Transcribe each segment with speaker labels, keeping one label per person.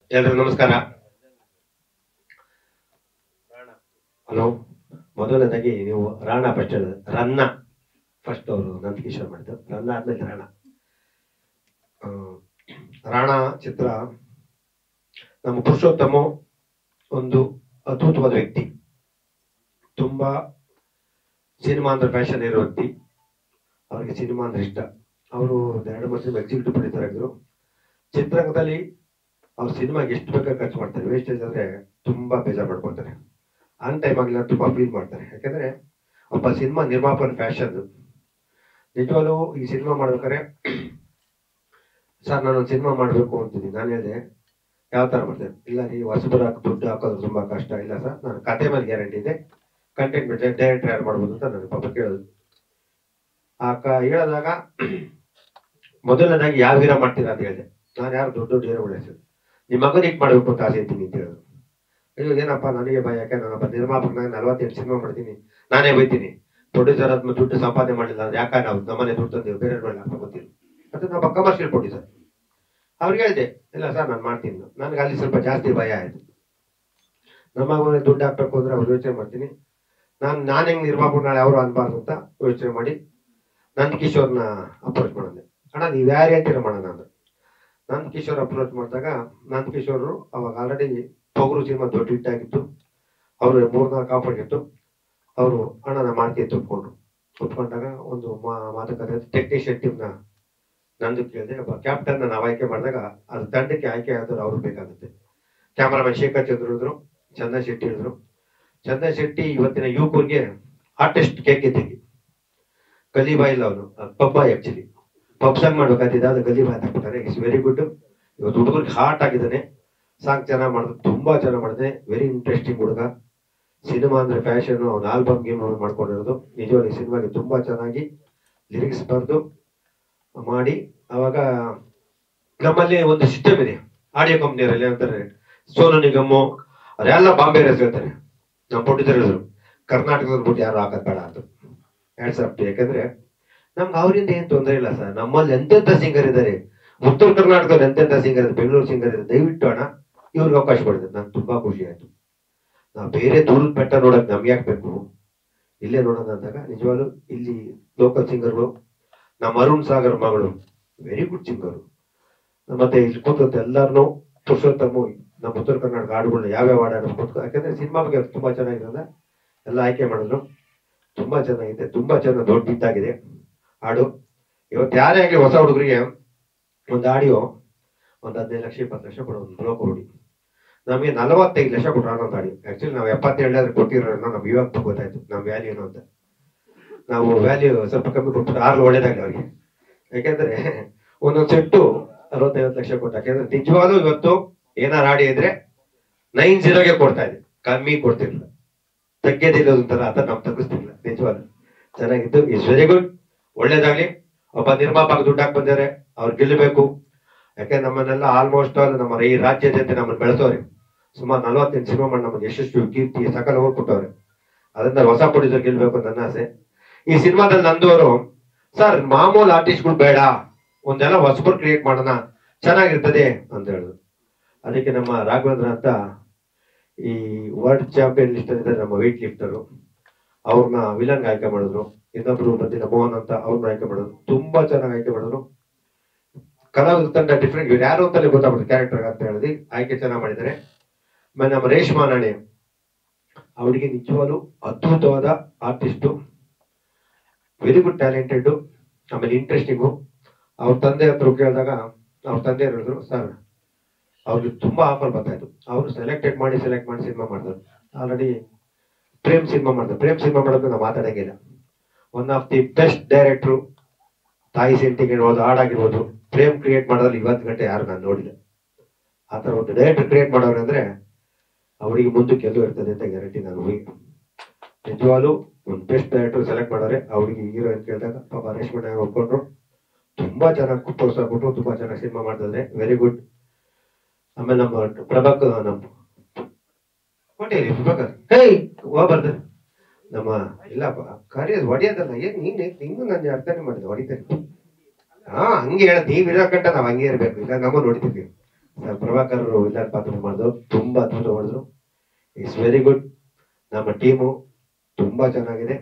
Speaker 1: ಎಲ್ರಿಗೂ ನಮಸ್ಕಾರ ಹಲೋ ಮೊದಲನೇದಾಗಿ ನೀವು ರಾಣ ಫಸ್ಟ್ ರನ್ನ ಫಸ್ಟ್ ಅವರು ನಂದಕಿಶೋರ್ ಮಾಡಿದ್ದು ರನ್ನ ಆದ್ಮೇಲೆ ರಾಣ ಆ, ರಾಣ ಚಿತ್ರ ನಮ್ಮ ಪುರುಷೋತ್ತಮ ಒಂದು ಅದ್ಭುತವಾದ ವ್ಯಕ್ತಿ ತುಂಬಾ ಸಿನಿಮಾ ಅಂದ್ರೆ ಫ್ಯಾಷನ್ ಇರೋ ವ್ಯಕ್ತಿ ಅವರಿಗೆ ಸಿನಿಮಾ ಅಂದ್ರೆ ಇಷ್ಟ ಅವರು ಎರಡು ವರ್ಷ ಎಕ್ಸಿಕ್ಯೂಟಿವ್ ಪ್ರೊಡ್ಯೂಸರ್ ಆಗಿದ್ರು ಚಿತ್ರರಂಗದಲ್ಲಿ ಅವ್ರ ಸಿನಿಮಾಗೆ ಎಷ್ಟು ಬೇಕಾದ್ರೆ ಖರ್ಚು ಮಾಡ್ತಾರೆ ವೇಸ್ಟೇಜ್ ಅಂದ್ರೆ ತುಂಬಾ ಬೇಜಾರು ಮಾಡ್ಕೊಳ್ತಾರೆ ಆನ್ ಟೈಮ್ ಆಗಲಿ ತುಂಬಾ ಫೀಲ್ ಮಾಡ್ತಾರೆ ಯಾಕಂದ್ರೆ ಒಬ್ಬ ಸಿನಿಮಾ ನಿರ್ಮಾಪನ ಫ್ಯಾಷನ್ ನಿಜವಾಗ್ಲೂ ಈ ಸಿನಿಮಾ ಮಾಡ್ಬೇಕಾದ್ರೆ ಸರ್ ನಾನೊಂದು ಸಿನಿಮಾ ಮಾಡಬೇಕು ಅಂತಿದ್ದೀನಿ ನಾನು ಹೇಳಿದೆ ಯಾವ ತರ ಮಾಡ್ತೇನೆ ಇಲ್ಲ ರೀ ಹೊಸಬರ ದುಡ್ಡು ಹಾಕೋದು ತುಂಬಾ ಕಷ್ಟ ಇಲ್ಲ ಸರ್ ನಾನು ಕತೆ ಮೇಲೆ ಗ್ಯಾರಂಟಿ ಇದೆ ಕಂಟೆಂಟ್ ಡೈರೆಕ್ಟರ್ ಯಾರು ಮಾಡ್ಬೋದು ಅಂತ ನನಗೆ ಪಾಪ ಕೇಳೋದು ಆ ಕ ಹೇಳಿದಾಗ ಮೊದಲನೇದಾಗಿ ಯಾವ ಹೀರೋ ಮಾಡ್ತೀರಾ ಅಂತ ಹೇಳಿದೆ ನಾನು ಯಾರು ದೊಡ್ಡ ದೊಡ್ಡ ಹೀರೋ ಹೆಸರು ನಿಮ್ಮ ಮಗನ ಇಟ್ ಮಾಡ್ಬೇಕು ಅಂತ ಆಸೆ ಇದ್ದೀನಿ ಅಂತ ಹೇಳೋದು ಅಯ್ಯೋ ಏನಪ್ಪ ನನಗೆ ಭಯ ಯಾಕೆ ನಾನೊಬ್ಬ ನಿರ್ಮಾಪಕನಾಗ ನಲವತ್ತೆಂಟು ಸಿನಿಮಾ ಮಾಡ್ತೀನಿ ನಾನೇ ಬೈತೀನಿ ಪ್ರೊಡ್ಯೂಸರ್ ಆದ್ಮೇಲೆ ದುಡ್ಡು ಸಂಪಾದನೆ ಮಾಡಿಲ್ಲ ಅಂದ್ರೆ ಯಾಕೆ ನಾವು ನಮ್ಮನೆ ದುಡ್ಡು ತಂದೇವು ಬೇರೆ ಹಾಕಿ ಗೊತ್ತಿಲ್ಲ ಅದು ನಮ್ಮ ಕಮರ್ಷಿಯಲ್ ಪ್ರೊಡ್ಯೂಸರ್ ಅವ್ರಿಗೆ ಹೇಳಿದೆ ಇಲ್ಲ ಸರ್ ನಾನು ಮಾಡ್ತೀನಿ ನನಗೆ ಅಲ್ಲಿ ಸ್ವಲ್ಪ ಜಾಸ್ತಿ ಭಯ ಆಯ್ತು ನಮ್ಮ ಮಗನಿಗೆ ದುಡ್ಡು ಹಾಕ್ಬೇಕು ಅಂದ್ರೆ ಅವ್ರು ಯೋಚನೆ ಮಾಡ್ತೀನಿ ನಾನು ನಾನು ಹೆಂಗ್ ನಿರ್ಮಾಪಕ ನಾಳೆ ಅವರು ಅನ್ಬಾರ್ದು ಅಂತ ಯೋಚನೆ ಮಾಡಿ ನಂದ್ ಕಿಶೋರ್ನ ಅಪ್ರೋಚ್ ಮಾಡಿದೆ ಅಣ್ಣ ನೀವು ಯಾರೇ ಅಂತೀರ ಮಾಡೋಣ ಅಂದ್ರೆ ನಂದ್ ಕಿಶೋರ್ ಅಪ್ರೋಚ್ ಮಾಡಿದಾಗ ನಂದ್ ಕಿಶೋರ್ ಅವಾಗ ಆಲ್ರೆಡಿ ಪೊಗರು ಸಿನಿಮಾ ದೊಡ್ಡ ಹಿಟ್ ಆಗಿತ್ತು ಅವರು ಮೂರ್ನಾಲ್ಕು ಆಫರ್ ಇತ್ತು ಅವರು ಅಣ್ಣ ನಾ ಮಾಡ್ತೀನಿ ಒಪ್ಕೊಂಡ್ರು ಒಪ್ಕೊಂಡಾಗ ಒಂದು ಮಾ- ಮಾತುಕತೆ ಟೆಕ್ನಿಷಿಯನ್ ಟೀಮ್ನ ನಂದು ಕೇಳಿದೆ ಒಬ್ಬ ಕ್ಯಾಪ್ಟನ್ ನಾವು ಆಯ್ಕೆ ಮಾಡಿದಾಗ ಅದು ತಂಡಕ್ಕೆ ಆಯ್ಕೆ ಆದ್ರೆ ಅವ್ರು ಬೇಕಾಗುತ್ತೆ ಕ್ಯಾಮರಾಮನ್ ಶೇಖರ್ ಚಂದ್ರ ಇದ್ರು ಚಂದನ್ ಶೆಟ್ಟಿ ಇದ್ರು ಚಂದನ್ ಶೆಟ್ಟಿ ಇವತ್ತಿನ ಯುವಕರಿಗೆ ಆರ್ಟಿಸ್ಟ್ ಕೇಕ್ ತೆಗಿ ಗಲೀಬಾ ಇಲ್ಲ ಅವನು ಪಬ್ಬ ಆಕ್ಚುಲಿ ಪಬ್ ಸಾಂಗ್ ಮಾಡ್ಬೇಕಾದಿದ್ದ ಅದು ಗಲೀಬಾ ಅಂತ ಹಾಕ್ಬಿಟ್ಟಾರೆ ಇಟ್ಸ್ ವೆರಿ ಗುಡ್ ಇವತ್ತು ಹುಡುಗರಿಗೆ ಹಾರ್ಟ್ ಆಗಿದ್ದಾನೆ ಸಾಂಗ್ ಚೆನ್ನಾಗಿ ಮಾಡಿದ್ರೆ ತುಂಬಾ ಚೆನ್ನಾಗಿ ಮಾಡಿದೆ ವೆರಿ ಇಂಟ್ರೆಸ್ಟಿಂಗ್ ಹುಡುಗ ಸಿನಿಮಾ ಅಂದ್ರೆ ಫ್ಯಾಷನ್ ಅವ್ನ ಆಲ್ಬಮ್ ಗೇಮ್ ಮಾಡ್ಕೊಂಡಿರೋದು ನಿಜವಾಗಿ ಸಿನಿಮಾಗೆ ತುಂಬಾ ಚೆನ್ನಾಗಿ ಲಿರಿಕ್ಸ್ ಬರೆದು ಮಾಡಿ ಅವಾಗ ನಮ್ಮಲ್ಲಿ ಒಂದು ಸಿಸ್ಟಮ್ ಇದೆ ಆಡಿಯೋ ಕಂಪ್ನಿಯವರಲ್ಲಿ ಅಂತಾರೆ ಸೋನು ನಿಗಮ್ಮು ಅವರೆಲ್ಲ ಬಾಂಬೆ ರೇಸ್ ಹೇಳ್ತಾರೆ ನಮ್ಮ ಪ್ರೊಡ್ಯೂಸರ್ ಹೇಳಿದ್ರು ಕರ್ನಾಟಕದ ಬಿಟ್ಟು ಯಾರು ಹಾಕೋದ್ ಬೇಡ ಅಂತ ಹ್ಯಾಂಡ್ಸ್ ಅಪ್ ಯಾಕಂದ್ರೆ ನಮ್ಗೆ ಅವರಿಂದ ಏನ್ ತೊಂದರೆ ಇಲ್ಲ ಸರ್ ನಮ್ಮಲ್ಲಿ ಎಂತೆಂತ ಸಿಂಗರ್ ಇದ್ದಾರೆ ಉತ್ತರ ಕರ್ನಾಟಕದಲ್ಲಿ ಎಂತೆಂತ ಸಿಂಗರ್ ಇದೆ ಬೆಂಗಳೂರು ಸಿಂಗರ್ ಇದೆ ದಯವಿಟ್ಟು ಅಣ್ಣ ಇವ್ರಿಗೆ ಅವಕಾಶ ಕೊಡಿದೆ ನಂಗೆ ತುಂಬಾ ಖುಷಿ ಆಯ್ತು ನಾವು ಬೇರೆ ದೂರದ ಬೆಟ್ಟ ನೋಡಕ್ ನಮ್ಗೆ ಯಾಕೆ ಬೇಕು ಇಲ್ಲೇ ನೋಡೋಣ ಅಂದಾಗ ನಿಜವಾಗ್ಲೂ ಇಲ್ಲಿ ಲೋಕಲ್ ಸಿಂಗರ್ಗಳು ನಮ್ಮ ಅರುಣ್ ಸಾಗರ್ ಮಗಳು ವೆರಿ ಗುಡ್ ಸಿಂಗರು ಮತ್ತೆ ಇಲ್ಲಿ ಕೂತಂತ ಎಲ್ಲಾರನು ಪುರುಷೋತ್ತಮ ನಮ್ಮ ಉತ್ತರ ಕರ್ನಾಟಕ ಹಾಡುಗಳನ್ನ ಯಾವ್ಯಾವ ಹಾಡು ಆಡಬೇಕು ಯಾಕಂದ್ರೆ ಸಿನಿಮಾ ಬಗ್ಗೆ ಅವ್ರು ತುಂಬಾ ಚೆನ್ನಾಗಿರೋದ ಎಲ್ಲ ಆಯ್ಕೆ ಮಾಡಿದ್ರು ತುಂಬಾ ಚೆನ್ನಾಗಿದೆ ತುಂಬಾ ಚೆನ್ನಾಗಿ ದೊಡ್ಡ hit ಆಗಿದೆ ಹಾಡು ಇವತ್ತು ಯಾರೇ ಆಗಲಿ ಹೊಸ ಹುಡುಗರಿಗೆ ಒಂದು ಆಡಿಯೋ ಒಂದು ಹದಿನೈದು ಲಕ್ಷ ಇಪ್ಪತ್ತು ಲಕ್ಷ ಕೊಡೋ ಒಂದು ಬ್ಲೋಕ್ ಹೊಡಿ ನಮಗೆ ನಲವತ್ತೈದು ಲಕ್ಷ ಕೊಟ್ಟರು ಅನ್ನೋ ಆಡಿಯೋ ಆಕ್ಚುಲಿ ನಾವು ಎಪ್ಪತ್ತೇಳಾದ್ರೆ ಕೊಟ್ಟಿರೋ ನಮ್ಗೆ ಇವಾಗ ಗೊತ್ತಾಯ್ತು ನಮ್ಮ ವ್ಯಾಲ್ಯೂ ಏನು ಅಂತ ನಾವು ವ್ಯಾಲ್ಯೂ ಸ್ವಲ್ಪ ಕಮ್ಮಿ ಕೊಟ್ಬಿಟ್ಟು ಆರ್ಲು ಒಳ್ಳೇದಾಗಲಿ ಅವ್ರಿಗೆ ಯಾಕೆಂದ್ರೆ ಒಂದೊಂದು ಸೆಟ್ಟು ಅರವತ್ತೈವತ್ತು ಲಕ್ಷ ಕೊಟ್ಟ ಯಾಕೆಂದ್ರೆ ನಿಜವಾಗ್ಲೂ ಇವತ್ತು ಏನಾರು ಆಡಿ ಇದ್ರೆ ನೈನ್ ಜೀರೋಗೆ ಕೊಡ್ತಾ ಇದೆ ಕಮ್ಮಿ ಕೊಡ್ತಿರ್ಲಿಲ್ಲ ತಗ್ಗೆದಿಲ್ಲ ಒಂಥರ ಆತ ನಾವು ತಗ್ಗಿಸ್ತಿರ್ಲಿಲ್ಲ ನಿಜವಾಗ್ಲು ಚೆನ್ನಾಗಿತ್ತು ಇಟ್ಸ್ ವೆರಿ ಗುಡ್ ಒಳ್ಳೇದಾಗ್ಲಿ ಒಬ್ಬ ನಿರ್ಮಾಪಕ ದುಡ್ಡು ಹಾಕಿ ಬಂದಿದ್ದಾರೆ ಅವ್ರು ಗೆಲ್ಲಬೇಕು ಯಾಕೆ ನಮ್ಮನ್ನೆಲ್ಲ ಆಲ್ಮೋಸ್ಟ್ ಆಲ್ ನಮ್ಮ ಈ ರಾಜ್ಯದ ನಮ್ಮನ್ನು ಬೆಳೆಸೋರೆ ಸುಮಾರು ನಲವತ್ತೆಂಟು ಸಿನಿಮಾ ಮಾಡಿ ನಮಗೆ ಯಶಸ್ವಿ ಕೀರ್ತಿ ಸಕಲ ಹೋಗ್ಬಿಟ್ಟವ್ರೆ ಅದರಿಂದ ಹೊಸ ಪ್ರೊಡ್ಯೂಸರ್ ಗೆಲ್ಬೇಕು ಅಂತ ನನ್ನ ಆಸೆ ಈ ಸಿನಿಮಾದಲ್ಲಿ ನಂದವರು ಸರ್ ಮಾಮೂಲು ಆರ್ಟಿಸ್ಟ್ಗಳು ಬೇಡ ಒಂದೆಲ್ಲ ಹೊಸಬರು ಕ್ರಿಯೇಟ್ ಮಾಡೋಣ ಚೆನ್ನಾಗಿರ್ತದೆ ಅಂತ ಹೇಳಿದ್ರು ಅದಕ್ಕೆ ನಮ್ಮ ರಾಘವೇಂದ್ರ ಅಂತ ಈ ವರ್ಲ್ಡ್ ಚಾಂಪಿಯನ್ ಲಿಸ್ಟ್ ಇದ್ದಾರೆ ನಮ್ಮ ವೆಯ್ಟ್ ಲಿಫ್ಟರು ಅವ್ರನ್ನ ವಿಲನ್ ಆಯ್ಕೆ ಮಾಡಿದ್ರು ಇನ್ನೊಬ್ರು ಬಂದಿದ್ದ ಮೋಹನ್ ಅಂತ ಅವ್ರನ್ನ ಆಯ್ಕೆ ಮಾಡಿದ್ರು ತುಂಬಾ ಚೆನ್ನಾಗಿ ಆಯ್ಕೆ ಮಾಡಿದ್ರು ಕಲಾವಿದ ತಂಡ ಡಿಫ್ರೆಂಟ್ ಇವ್ರು ಯಾರು ಅಂತಲೇ ಗೊತ್ತಾಗ್ಬಿಡುತ್ತೆ ಕ್ಯಾರೆಕ್ಟರ್ ಅಂತ ಹೇಳಿದ್ವಿ ಆಯ್ಕೆ ಚೆನ್ನಾಗಿ ಮಾಡಿದ್ದಾರೆ ಆಮೇಲೆ ನಮ್ಮ ರೇಷ್ಮಾ ನಾಣೆ ಅವಳಿಗೆ ನಿಜವಾಗ್ಲೂ ಅದ್ಭುತವಾದ ಆರ್ಟಿಸ್ಟು ವೆರಿ ಗುಡ್ ಟ್ಯಾಲೆಂಟೆಡ್ ಆಮೇಲೆ ಇಂಟ್ರೆಸ್ಟಿಂಗು ಅವ್ರ ತಂದೆ ಹತ್ರ ಕೇಳಿದಾಗ ಅವ್ರ ತಂದೆ ಹೇಳಿದ್ರು ಸರ್ ಅವ್ರಿಗೆ ತುಂಬಾ ಆಫರ್ ಬರ್ತಾಯಿತ್ತು ಅವರು ಸೆಲೆಕ್ಟೆಡ್ ಮಾಡಿ ಸೆಲೆಕ್ಟ್ ಮಾಡಿ ಸಿನಿಮಾ ಮಾಡಿದ್ರು ಆಲ್ರೆಡಿ ಪ್ರೇಮ್ ಸಿನಿಮಾ ಮಾಡಿದ್ರು ಪ್ರೇಮ್ ಸಿನಿಮಾ ಮಾಡೋದು ನಾವು ಮಾತಾಡಂಗಿಲ್ಲ one of the best director ತಾಯಿ ಸೆಂಟಿಗೆ ಇರ್ಬೋದು ಹಾಡಾಗಿರ್ಬೋದು ಪ್ರೇಮ್ ಕ್ರಿಯೇಟ್ ಮಾಡೋದ್ರಲ್ಲಿ ಇವತ್ತು ಗಂಟೆ ಯಾರು ನಾನು ನೋಡಿಲ್ಲ ಆ ಥರ ಒಂದು ಡೈರೆಕ್ಟರ್ ಕ್ರಿಯೇಟ್ ಮಾಡೋರು ಅಂದ್ರೆ ಅವರಿಗೆ ಮುಂದಕ್ಕೆ ಎಲ್ಲೂ ಇರ್ತದೆ ಅಂತ ಗ್ಯಾರಂಟಿ ನಾನು ಹೋಗಿ ನಿಜವಾಗ್ಲೂ ಒಂದು ಬೆಸ್ಟ್ ಡೈರೆಕ್ಟರ್ ಸೆಲೆಕ್ಟ್ ಮಾಡೋರೆ ಅವರಿಗೆ ಹೀರೋಯಿನ್ ಕೇಳಿದಾಗ ಪಾಪ ರೇಷ್ಮೆ ಒಪ್ಕೊಂಡ್ರು ತುಂಬಾ ಚೆನ್ನಾಗಿ ಪ್ರೋತ್ಸಾಹ ಕೊಟ್ಟರು ತುಂಬಾ ಚೆನ್ನಾಗಿ ಸಿನಿಮಾ ಮಾಡ್ತಿದ್ರೆ ವೆರಿ ಗುಡ್ ಆಮೇಲೆ ನಮ್ಮ ಪ್ರಭಾಕರ್ ನಮ್ಮ ಹೊಟ್ಟೆಲಿ ಪ್ರಭಾಕರ್ ಹೇಯ್ ಹೋಗ್ಬಾರ್ದು ನಮ್ಮ ಇಲ್ಲಪ್ಪ ಕರೆಯೋದು ಹೊಡೆಯೋದಲ್ಲ ಏನ್ ನೀನ್ ನಿಂಗೂ ನಾನು ಅರ್ಥನೇ ಮಾಡಿದೆ ಹೊಡಿತೇನೆ ಹಾ ಹಂಗೆ ಹೇಳ ನೀವ್ ಇರೋ ಗಂಟ ನಾವ್ ಹಂಗೆ ಇರ್ಬೇಕು ಇಲ್ಲ ನಮ್ಮ ನೋಡ್ತಿದ್ವಿ ಸರ್ ಪ್ರಭಾಕರ್ ವಿಲನ್ ಪಾತ್ರ ಮಾಡಿದ್ರು ತುಂಬಾ ಅದ್ಭುತ ಮಾಡಿದ್ರು ಇಟ್ಸ್ ವೆರಿ ಗುಡ್ ನಮ್ಮ ಟೀಮು ತುಂಬಾ ಚೆನ್ನಾಗಿದೆ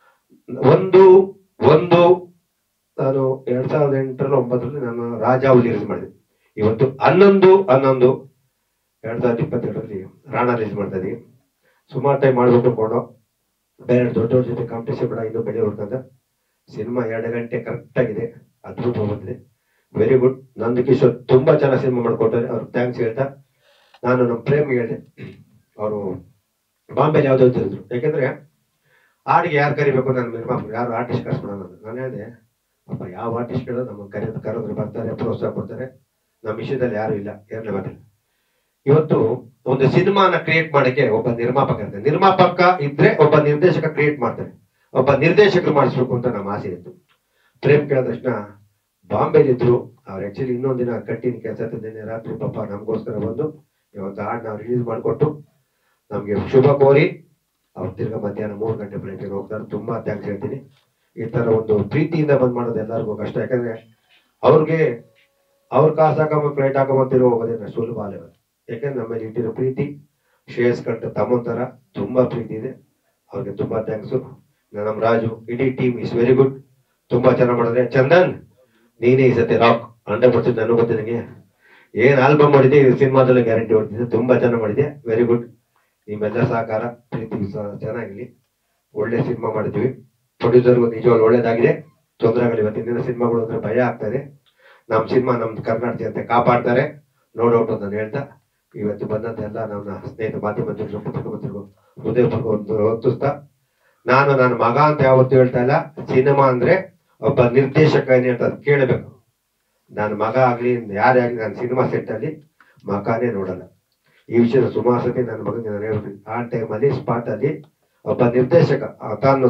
Speaker 1: ಒಂದು ಒಂದು ನಾನು ಎರಡ್ ಸಾವಿರದ ಎಂಟರಲ್ಲಿ ಒಂಬತ್ತರಲ್ಲಿ ನಾನು ರಾಜಾವಲಿ ರಿಲೀಸ್ ಮಾಡಿದೆ ಇವತ್ತು ಹನ್ನೊಂದು ಹನ್ನೊಂದು ಎರಡ್ ಸಾವಿರದ ಇಪ್ಪತ್ತೆರಡರಲ್ಲಿ ರಾಣ ರಿಲೀಸ್ ಮಾಡ್ತಾ ಇದೀವಿ ಸುಮಾರು ಟೈಮ್ ಮಾಡ್ಬೇಕು ಅನ್ಕೊಂಡು ಬೇರೆ ದೊಡ್ಡವ್ರ ಜೊತೆ ಕಾಂಪಿಟೇಷನ್ ಕೂಡ ಇನ್ನೂ ಬೆಳೆ ಹುಡ್ಕಂತ ಸಿನಿಮಾ ಎರಡು ಗಂಟೆ ಕರೆಕ್ಟ್ ಆಗಿದೆ ಅದ್ಭುತ ಬಂದಿದೆ ವೆರಿ ಗುಡ್ ನಂದು ಕಿಶೋರ್ ತುಂಬಾ ಚೆನ್ನಾಗಿ ಸಿನಿಮಾ ಮಾಡ್ಕೊಟ್ಟಾರೆ ಅವ್ರಿಗೆ ಥ್ಯಾಂಕ್ಸ್ ಹೇಳ್ತಾ ನಾನು ನಮ್ಮ ಪ್ರೇಮ್ ಹೇಳಿದೆ ಅವರು ಬಾಂಬೆಲಿ ಯಾವ್ದೋ ತಿಳಿದ್ರು ಯಾಕೆಂದ್ರೆ ಹಾಡಿಗೆ ಯಾರು ಕರಿಬೇಕು ನನ್ನ ನಿರ್ಮಾಪಕರು ಯಾರು ಆರ್ಟಿಸ್ಟ್ ಕರ್ಸ್ಬಿಡೋಣ ಅಂತ ನಾನು ಹೇಳಿದೆ ಅಪ್ಪ ಯಾವ ಆರ್ಟಿಸ್ಟ್ಗಳು ನಮ್ಮ ಕರೆದು ಕರೆದ್ರೆ ಬರ್ತಾರೆ ಪ್ರೋತ್ಸಾಹ ಕೊಡ್ತಾರೆ ನಮ್ಮ ವಿಷಯದಲ್ಲಿ ಯಾರು ಇಲ್ಲ ಏರ್ಲೆ ಮಾತಿಲ್ಲ ಇವತ್ತು ಒಂದು ಸಿನಿಮಾನ ಕ್ರಿಯೇಟ್ ಮಾಡಕ್ಕೆ ಒಬ್ಬ ನಿರ್ಮಾಪಕ ಇರ್ತಾನೆ ನಿರ್ಮಾಪಕ ಇದ್ರೆ ಒಬ್ಬ ನಿರ್ದೇಶಕ ಕ್ರಿಯೇಟ್ ಮಾಡ್ತಾನೆ ಒಬ್ಬ ನಿರ್ದೇಶಕರು ಮಾಡಿಸ್ಬೇಕು ಅಂತ ನಮ್ಮ ಆಸೆ ಇತ್ತು ಪ್ರೇಮ್ ಕೇಳಿದ ತಕ್ಷಣ ಬಾಂಬೆಲಿದ್ರು ಅವ್ರು ಆಕ್ಚುಲಿ ಇನ್ನೊಂದಿನ ಕಟ್ಟಿನ ಕೆಲಸ ತಂದೇನೆ ರಾತ್ರಿ ಪಾಪ ನಮಗೋಸ್ಕರ ಬಂದು ಇವತ್ತು ಹಾಡ್ ನಾವು ರಿಲೀಸ್ ಮಾಡಿಕೊಟ್ಟು ನಮ್ಗೆ ಶುಭ ಕೋರಿ ಅವ್ರು ತಿರ್ಗಾ ಮಧ್ಯಾಹ್ನ ಮೂರು ಗಂಟೆ ಬೆಳಗ್ಗೆ ಹೋಗ್ತಾರೆ ತುಂಬಾ ಥ್ಯಾಂಕ್ಸ್ ಹೇಳ್ತೀನಿ ಈ ತರ ಒಂದು ಪ್ರೀತಿಯಿಂದ ಬಂದ್ ಮಾಡೋದು ಎಲ್ಲರಿಗೂ ಕಷ್ಟ ಯಾಕಂದ್ರೆ ಅವ್ರಿಗೆ ಅವ್ರ ಕಾಸು ಹಾಕೊಂಬ ಫ್ಲೈಟ್ ಹಾಕೊಂಬಂತಿರೋ ಹೋಗೋದೇನ ಸುಲಭ ಅಲ್ಲ ಇವತ್ತು. ಯಾಕಂದ್ರೆ ನಮ್ಮಲ್ಲಿ ಇಟ್ಟಿರೋ ಪ್ರೀತಿ ಶ್ರೇಯಸ್ ಕಟ್ಟ ತಮ್ಮನ್ ತರ ತುಂಬಾ ಪ್ರೀತಿ ಇದೆ ಅವ್ರಿಗೆ ತುಂಬಾ ಥ್ಯಾಂಕ್ಸ್ ನಮ್ಮ ರಾಜು ಇಡೀ ಟೀಮ್ ಇಸ್ ವೆರಿ ಗುಡ್ ತುಂಬಾ ಚೆನ್ನಾಗಿ ಮಾಡಿದ್ರೆ ಚಂದನ್ ನೀನೇ ಈ ಸತಿ ರಾಕ್ ಹಂಡ್ರೆಡ್ ಪರ್ಸೆಂಟ್ ನನಗೆ ಗೊತ್ತಿದೆ ನಿನಗೆ ಏನ್ ಆಲ್ಬಮ್ ಮಾಡಿದೆ ಸಿನಿಮಾದಲ್ಲಿ ಗ್ಯಾರಂಟಿ ಹೊಡ್ತಿದ್ದೆ ತುಂಬಾ ಚೆನ್ನಾಗಿ ಮಾಡಿದೆ ವೆರಿ ಗುಡ್ ನಿಮ್ಮೆಲ್ಲ ಸಹಕಾರ ಪ್ರೀತಿ ವಿಶ್ವಾಸ ಚೆನ್ನಾಗಿರ್ಲಿ ಒಳ್ಳೆ ಸಿನಿಮಾ ಮಾಡಿದ್ವಿ ಪ್ರೊಡ್ಯೂಸರ್ಗೂ ನಿಜವಾಗ್ಲೂ ಒಳ್ಳೇದಾಗಿದೆ ತೊಂದರೆ ಆಗಲಿ ಇವತ್ತಿನ ದಿನ ಸಿನಿಮಾಗಳು ಅಂದ್ರೆ ಭಯ ಆಗ್ತಾ ಇದೆ ನಮ್ಮ ಸಿನಿಮಾ ನಮ್ದು ಕರ್ನಾಟಕ ಜನತೆ ಕಾಪಾಡ್ತಾರೆ ನೋ ಡೌಟ್ ಅಂತ ನಾನು ಹೇಳ್ತಾ ಇವತ್ತು ಬಂದಂತ ಎಲ್ಲ ನನ್ನ ಸ್ನೇಹಿತ ಮಾಧ್ಯಮ ಮಿತ್ರರು, ಪತ್ರಿಕಾ ಮಿತ್ರರು ಹೃದಯಪೂರ್ವಕ ಒಂದು ಹೊತ್ತಿಸ್ತಾ ನಾನು ನನ್ನ ಮಗ ಅಂತ ಯಾವತ್ತೂ ಹೇಳ್ತಾ ಇಲ್ಲ ಸಿನಿಮಾ ಅಂದ್ರೆ ಒಬ್ಬ ನಿರ್ದೇಶಕ ಏನ್ ಹೇಳ್ತಾರೆ ಕೇಳಬೇಕು ನನ್ನ ಮಗ ಆಗ್ಲಿ ಯಾರೇ ಆಗ್ಲಿ ನನ್ನ ಸಿನಿಮಾ ಸೆಟ್ ಅಲ್ಲಿ ಮಗನೇ ನೋಡಲ್ಲ ಈ ವಿಷಯದ ಸುಮಾರು ಸತಿ ನನ್ನ ಮಗನಿಗೆ ನಾನು ಹೇಳ್ತೀನಿ ಆ ಟೈಮಲ್ಲಿ ಸ್ಪಾಟ್ ಅಲ್ಲಿ ಒಬ್ಬ ನಿರ್ದೇಶಕ ಆ ತಾನು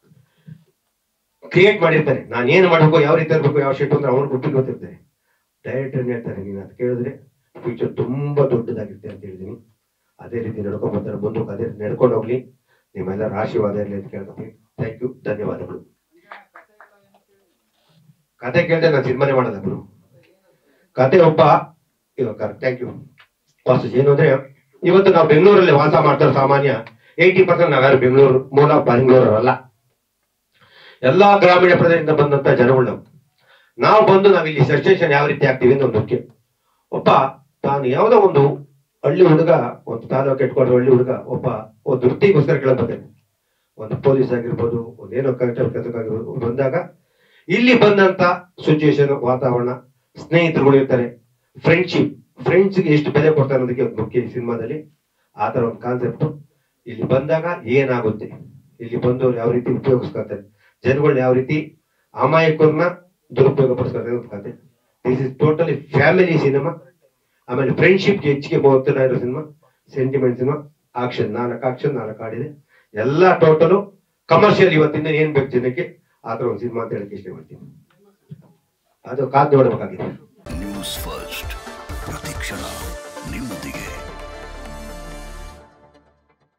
Speaker 1: ಕ್ರಿಯೇಟ್ ಮಾಡಿರ್ತಾರೆ ನಾನು ಏನು ಮಾಡಬೇಕು ಯಾವ ರೀತಿ ಇರಬೇಕು ಯಾವ ಶೆಟ್ ಅಂದ್ರೆ ಅವ್ನು ಗುಟ್ಟಿ ಗೊತ್ತಿರ್ತಾರೆ ಡೈರೆಕ್ಟರ್ ಹೇಳ್ತಾರೆ ನೀನು ಅದು ಕೇಳಿದ್ರೆ ಫ್ಯೂಚರ್ ತುಂಬಾ ದೊಡ್ಡದಾಗಿರುತ್ತೆ ಅಂತ ಹೇಳಿದೀನಿ ಅದೇ ರೀತಿ ನಡ್ಕೊಂಡ್ ಬರ್ತಾರೆ ಮುಂದಕ್ಕೆ ಅದೇ ರೀತಿ ನಡ್ಕೊಂಡು ಹೋಗ್ಲಿ ನಿಮ್ಮೆಲ್ಲರ ಆಶೀರ್ವಾದ ಇರಲಿ ಅಂತ ಕೇಳ್ಕೊತೀನಿ ಥ್ಯಾಂಕ್ ಯು ಧನ್ಯವಾದಗಳು ಕತೆ ಕೇಳಿದ್ರೆ ನಾನು ಸಿನಿಮಾನೇ ಮಾಡಲ್ಲ ಗುರು ಕತೆ ಒಬ್ಬ ಇವಾಗ ಥ್ಯಾಂಕ್ ಯು ವಾಸು ಏನು ಅಂದ್ರೆ ಇವತ್ತು ನಾವು ಬೆಂಗಳೂರಲ್ಲಿ ವಾಸ ಮಾಡ್ತಾರೆ ಸಾಮಾನ್ಯ ಏಯ್ಟಿ ಪರ್ಸೆಂಟ್ ನಾವ್ಯಾರು ಬೆಂಗಳೂರು ಮೂಲ ಬೆಂಗಳೂರಲ್ಲ ಎಲ್ಲಾ ಗ್ರಾಮೀಣ ಪ್ರದೇಶದಿಂದ ಬಂದಂತ ಜನಗಳು ನಾವು ನಾವು ಬಂದು ನಾವಿಲ್ಲಿ ಸಸ್ಟೇಷನ್ ಯಾವ ರೀತಿ ಆಗ್ತೀವಿ ಅಂತ ಒಂದು ಮುಖ್ಯ ಒಬ್ಬ ತಾನು ಯಾವುದೋ ಒಂದು ಹಳ್ಳಿ ಹುಡುಗ ಒಂದು ತಾಲೂಕು ಇಟ್ಕೊಂಡು ಹಳ್ಳಿ ಹುಡುಗ ಒಬ್ಬ ಒಂದು ವೃತ್ತಿಗೋಸ್ಕರ ಕೆಳಗೆ ಬರ್ತಾನೆ ಒಂದು ಪೊಲೀಸ್ ಆಗಿರ್ಬೋದು ಒಂದು ಏನೋ ಕಲೆಕ್ಟರ್ ಕೆಲಸಕ್ಕಾಗಿರ್ಬೋದು ಬಂದಾಗ ಇಲ್ಲಿ ಬಂದಂತ ಸಿಚುಯೇಷನ್ ವಾತಾವರಣ ಸ್ನೇಹಿತರುಗಳು ಇರ್ತಾರೆ ಫ್ರೆಂಡ್ಶಿಪ್ ಫ್ರೆಂಡ್ಸ್ಗೆ ಎಷ್ಟು ಬೆಲೆ ಕೊಡ್ತಾರೆ ಅನ್ನೋದಕ್ಕೆ ಒಂದು ಮುಖ್ಯ ಈ ಸಿನಿಮಾದಲ್ಲಿ ಆ ತರ ಒಂದು ಕಾನ್ಸೆಪ್ಟ್ ಇಲ್ಲಿ ಬಂದಾಗ ಏನಾಗುತ್ತೆ ಇಲ್ಲಿ ಬಂದವರು ಯಾವ ರೀತಿ ಉಪಯೋಗಿಸ್ಕೊತಾರೆ ಜನಗಳನ್ನ ಯಾವ ರೀತಿ ಅಮಾಯಕರನ್ನ ದುರುಪಯೋಗ ಪಡಿಸ್ಕೊತಾರೆ ಅಂತ ಕತೆ this is totally family cinema ಆಮೇಲೆ ಫ್ರೆಂಡ್ಶಿಪ್ಗೆ ಹೆಚ್ಚಿಗೆ ಹೋಗ್ತಾ ಇರೋ ಸಿನಿಮಾ ಸೆಂಟಿಮೆಂಟ್ ಸಿನಿಮಾ ಆಕ್ಷನ್ ನಾಲ್ಕು ಆಕ್ಷನ್ ನಾಲ್ಕು ಆಡಿದೆ ಎಲ್ಲ ಟೋಟಲು ಕಮರ್ಷಿಯಲ್ ಇವತ್ತಿಂದ ಏನ್ ಬೇಕು ಜನಕ್ಕೆ ಆ ತರ ಒಂದು ಸಿನಿಮಾ ಅಂತ ಹೇಳಕ್ಕೆ ಇಷ್ಟಪಡ್ತೀನಿ ಅದು ಕಾದ್ ನೋಡ್ಬೇಕಾಗಿದೆ
Speaker 2: ನ್ಯೂಸ್ ಫಸ್ಟ್ ಪ್ರತಿಕ್ಷಣ